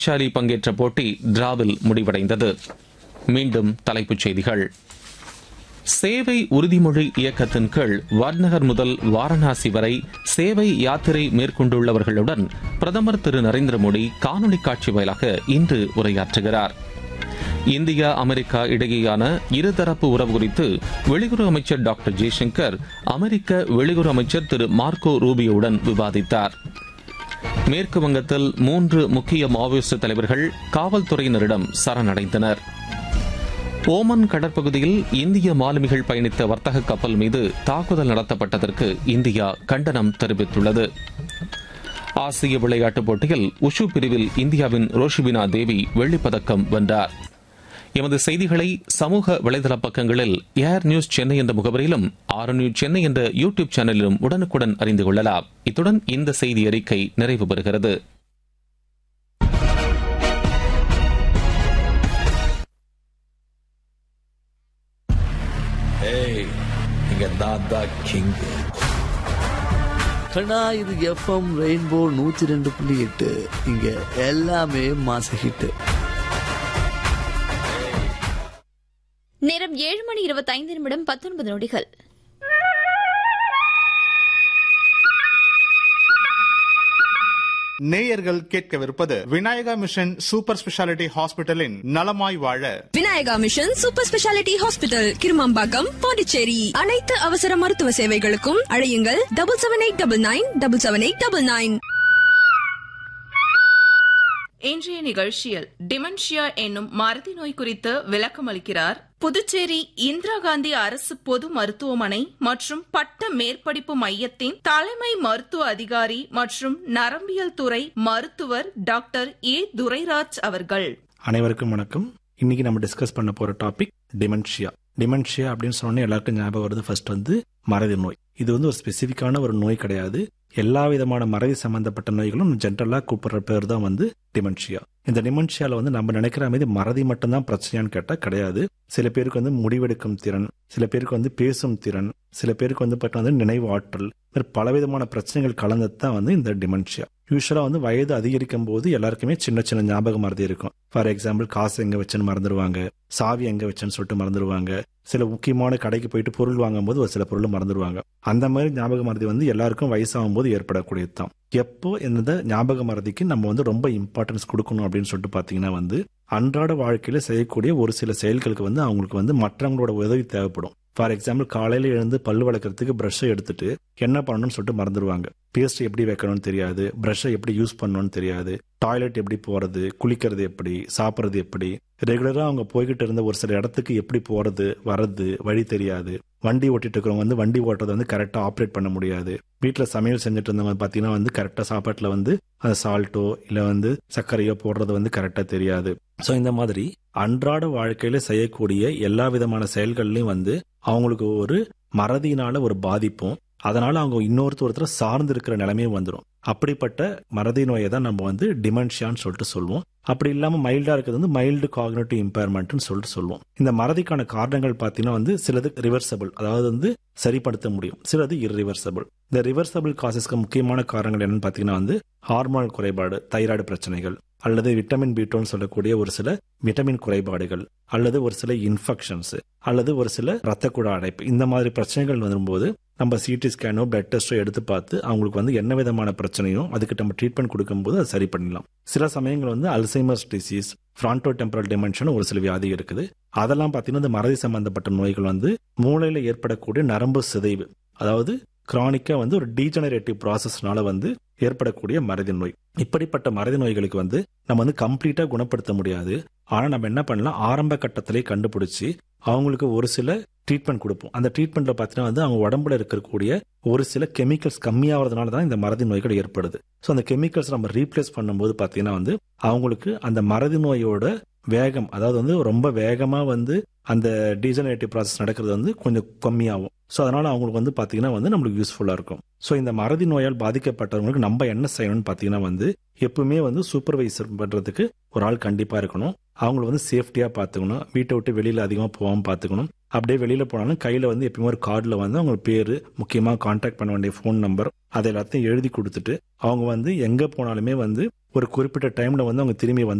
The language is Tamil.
ஷாலி பங்கேற்ற போட்டி டிராவில் முடிவடைந்தது மீண்டும் தலைப்புச் செய்திகள் சேவை உறுதிமொழி இயக்கத்தின் கீழ் வட்நகர் முதல் வாரணாசி வரை சேவை யாத்திரை மேற்கொண்டுள்ளவர்களுடன் பிரதமர் திரு நரேந்திர மோடி காணொலி காட்சி வாயிலாக இன்று உரையாற்றுகிறார் இந்தியா அமெரிக்கா இடையேயான இருதரப்பு உறவு குறித்து வெளியுறவு அமைச்சர் டாக்டர் ஜெய்சங்கர் அமெரிக்க வெளியுறவு அமைச்சர் திரு மார்க்கோ ரூபியோவுடன் விவாதித்தார் மேற்கு வங்கத்தில் மூன்று முக்கிய மாவோயிஸ்ட் தலைவர்கள் காவல்துறையினரிடம் சரணடைந்தனர் ஓமன் கடற்பகுதியில் இந்திய மாலுமிகள் பயணித்த வர்த்தக கப்பல் மீது தாக்குதல் நடத்தப்பட்டதற்கு இந்தியா கண்டனம் தெரிவித்துள்ளது ஆசிய விளையாட்டுப் போட்டியில் உஷு பிரிவில் இந்தியாவின் ரோஷிபினா தேவி வெள்ளிப்பதக்கம் வென்றார் எமது செய்திகளை சமூக வலைதள பக்கங்களில் ஏர் நியூஸ் சென்னை என்ற முகவரியிலும் ஆர் நியூஸ் சென்னை என்ற யூ டியூப் சேனலிலும் உடனுக்குடன் அறிந்து கொள்ளலாம் இத்துடன் இந்த செய்தி அறிக்கை நிறைவு பெறுகிறது ஏய் இங்க நான் தான் கிங் கண்ணா இது எஃப்எம் ரெயின்போ நூத்தி ரெண்டு புள்ளி எட்டு இங்க எல்லாமே மாச ஹிட் நேரம் ஏழு மணி இருபத்தைந்து நிமிடம் பத்தொன்பது நொடிகள் நேயர்கள் கேட்கவிருப்பது விநாயகா மிஷன் சூப்பர் ஸ்பெஷாலிட்டி ஹாஸ்பிட்டலின் நலமாய் வாழ Vinayaka mission super speciality hospital Kirumampakkam Pondicherry அனைத்து அவசர மருத்துவ சேவைகளுக்கும் அழையுங்கள் double seven eight double nine double seven eight double nine இன்றைய நிகழ்ச்சியில் டிமென்ஷியா என்னும் மறதி நோய் குறித்து விளக்கம் அளிக்கிறார் புதுச்சேரி இந்திரா காந்தி அரசு பொது மருத்துவமனை மற்றும் பட்ட மேற்படிப்பு மையத்தின் தலைமை மருத்துவ அதிகாரி மற்றும் நரம்பியல் துறை மருத்துவர் டாக்டர் ஏ துரைராஜ் அவர்கள் அனைவருக்கும் வணக்கம் இன்னைக்கு நம்ம டிஸ்கஸ் பண்ண போற டாபிக் டிமென்ஷியா டிமென்ஷியா அப்படின்னு சொன்னோன்னே எல்லாருக்கும் ஞாபகம் வருது ஃபர்ஸ்ட் வந்து மறதி நோய் இது வந்து ஒரு ஸ்பெசிஃபிக்கான ஒரு நோய் கிடையாது எல்லா விதமான மறதி சம்பந்தப்பட்ட நோய்களும் ஜென்ரலாக கூப்பிடுற பேர் தான் வந்து டிமென்ஷியா இந்த டிமென்ஷியால வந்து நம்ம நினைக்கிற மாதிரி மறதி மட்டும்தான் பிரச்சனையான்னு கேட்டால் கிடையாது சில பேருக்கு வந்து முடிவெடுக்கும் திறன் சில பேருக்கு வந்து பேசும் திறன் சில பேருக்கு வந்து பட் வந்து நினைவு ஆற்றல் மாதிரி பலவிதமான பிரச்சனைகள் கலந்தது தான் வந்து இந்த டிமென்ஷியா யூஸ்வலா வந்து வயது அதிகரிக்கும் போது எல்லாருக்குமே சின்ன சின்ன ஞாபகம் மறதி இருக்கும் ஃபார் எக்ஸாம்பிள் காசு எங்க வச்சுன்னு மறந்துடுவாங்க சாவி எங்க வச்சுன்னு சொல்லிட்டு மறந்துடுவாங்க சில முக்கியமான கடைக்கு போயிட்டு பொருள் வாங்கும் போது ஒரு சில பொருள் மறந்துடுவாங்க அந்த மாதிரி ஞாபக மறதி வந்து எல்லாருக்கும் வயசாகும் போது ஏற்படக்கூடியது தான் எப்போ இந்த ஞாபக மறதிக்கு நம்ம வந்து ரொம்ப இம்பார்ட்டன்ஸ் கொடுக்கணும் அப்படின்னு சொல்லிட்டு பாத்தீங்கன்னா வந்து அன்றாட வாழ்க்கையில செய்யக்கூடிய ஒரு சில செயல்களுக்கு வந்து அவங்களுக்கு வந்து மற்றவங்களோட உதவி தேவைப்படும் ஃபார் எக்ஸாம்பிள் காலையில எழுந்து பல்லு வளர்க்கறதுக்கு ப்ரஷ்ஷை எடுத்துட்டு என்ன பண்ணணும்னு சொல்லிட்டு மறந்துடுவாங்க பேஸ்ட் எப்படி வைக்கணும்னு தெரியாது ப்ரஷ்ஷை எப்படி யூஸ் பண்ணணும்னு தெரியாது டாய்லெட் எப்படி போறது குளிக்கிறது எப்படி சாப்பிட்றது எப்படி ரெகுலரா அவங்க போய்கிட்டு இருந்த ஒரு சில இடத்துக்கு எப்படி போறது வர்றது வழி தெரியாது வண்டி ஓட்டிட்டு இருக்கிறவங்க வந்து வண்டி ஓட்டுறதை வந்து கரெக்டா ஆப்ரேட் பண்ண முடியாது வீட்டுல சமையல் செஞ்சுட்டு இருந்தவங்க பாத்தீங்கன்னா வந்து கரெக்டா சாப்பாட்டுல வந்து அந்த சால்ட்டோ இல்ல வந்து சர்க்கரையோ போடுறது வந்து கரெக்டா தெரியாது ஸோ இந்த மாதிரி அன்றாட வாழ்க்கையில செய்யக்கூடிய எல்லா விதமான செயல்கள்லயும் வந்து அவங்களுக்கு ஒரு மறதியினால ஒரு பாதிப்பும் அதனால அவங்க இன்னொருத்தர் ஒருத்தர் சார்ந்து இருக்கிற நிலைமையும் வந்துடும் அப்படிப்பட்ட மறதி நோயை தான் நம்ம வந்து டிமென்ஷியான்னு சொல்லிட்டு சொல்லுவோம் அப்படி இல்லாம மைல்டா இருக்கிறது வந்து மைல்டு காக்னேட்டிவ் இம்பேர்மெண்ட்னு சொல்லிட்டு சொல்லுவோம் இந்த மறதிக்கான காரணங்கள் பார்த்தீங்கன்னா வந்து சிலது ரிவர்சபிள் அதாவது வந்து சரிப்படுத்த முடியும் சிலது இர்ரிவர்சபிள் இந்த ரிவர்சபிள் காசஸ்க்கு முக்கியமான காரணங்கள் என்னன்னு பார்த்தீங்கன்னா வந்து ஹார்மோன் குறைபாடு தைராய்டு பிரச்சனைகள் அல்லது விட்டமின் பி சொல்லக்கூடிய ஒரு சில விட்டமின் குறைபாடுகள் அல்லது ஒரு சில இன்ஃபெக்ஷன்ஸ் அல்லது ஒரு சில ரத்த குழ அடைப்பு இந்த மாதிரி பிரச்சனைகள் வரும்போது நம்ம சிடி ஸ்கேனோ பிளட் டெஸ்டோ எடுத்து பார்த்து அவங்களுக்கு வந்து என்ன விதமான பிரச்சனையும் அதுக்கு நம்ம ட்ரீட்மெண்ட் கொடுக்கும்போது அதை சரி பண்ணிடலாம் சில சமயங்கள் வந்து Alzheimer's disease frontotemporal dementia ஒரு சில வியாதி இருக்குது அதெல்லாம் பார்த்தீங்கன்னா இந்த மறதி சம்பந்தப்பட்ட நோய்கள் வந்து மூளையில ஏற்படக்கூடிய நரம்பு சிதைவு அதாவது கிரானிக்கா வந்து ஒரு டீஜெனரேட்டிவ் ப்ராசஸ்னால வந்து ஏற்படக்கூடிய மறதி நோய் இப்படிப்பட்ட மறதி நோய்களுக்கு வந்து நம்ம வந்து கம்ப்ளீட்டா குணப்படுத்த முடியாது ஆனா நம்ம என்ன பண்ணலாம் ஆரம்ப கட்டத்திலே கண்டுபிடிச்சு அவங்களுக்கு ஒரு சில ட்ரீட்மெண்ட் கொடுப்போம் அந்த ட்ரீட்மெண்ட்ல பார்த்தீங்கன்னா வந்து அவங்க உடம்புல இருக்கக்கூடிய ஒரு சில கெமிக்கல்ஸ் கம்மியாகிறதுனால தான் இந்த மறதி நோய்கள் ஏற்படுது ஸோ அந்த கெமிக்கல்ஸ் நம்ம ரீப்ளேஸ் பண்ணும்போது பார்த்தீங்கன்னா வந்து அவங்களுக்கு அந்த மறதி நோயோட வேகம் அதாவது வந்து ரொம்ப வேகமா வந்து அந்த டீஜனரேட்டிவ் ப்ராசஸ் நடக்கிறது வந்து கொஞ்சம் கம்மியாகும் ஸோ அதனால அவங்களுக்கு வந்து பார்த்தீங்கன்னா வந்து நம்மளுக்கு யூஸ்ஃபுல்லாக இருக்கும் ஸோ இந்த மறதி நோயால் பாதிக்கப்பட்டவங்களுக்கு நம்ம என்ன செய்யணும்னு பார்த்தீங்கன்னா வந்து எப்பவுமே வந்து சூப்பர்வைசர் பண்ணுறதுக்கு ஒரு ஆள் கண்டிப்பாக இருக்கணும் அவங்கள வந்து சேஃப்டியாக பார்த்துக்கணும் வீட்டை விட்டு வெளியில் அதிகமாக போகாமல் பார்த்துக்கணும் அப்படியே வெளியில் போனாலும் கையில் வந்து எப்பயுமே ஒரு கார்டில் வந்து அவங்க பேர் முக்கியமாக கான்டாக்ட் பண்ண வேண்டிய ஃபோன் நம்பர் அதை எல்லாத்தையும் எழுதி கொடுத்துட்டு அவங்க வந்து எங்கே போனாலுமே வந்து ஒரு குறிப்பிட்ட டைம்ல வந்து அவங்க திரும்பி வந்து